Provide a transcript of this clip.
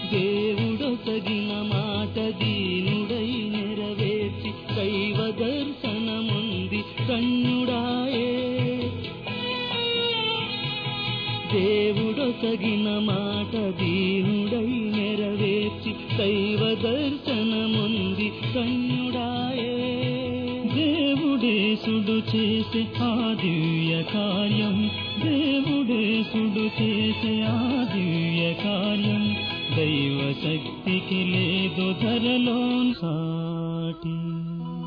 దేవుడొసగిన మాట దీనుడై నెరవేర్చి దైవ దర్శనముంది కన్యుడాయే దేవుడొసగిన మాట దీనుడై నెరవేర్చి దైవ దర్శనముంది కన్యుడాయే దేవుడేసుడు చేసే ఆ దివ్య కార్యం దేవుడేసుడు చేసే ఆ దివ్య కార్యం దైవ శక్తికి లేదు ధరలో సాటి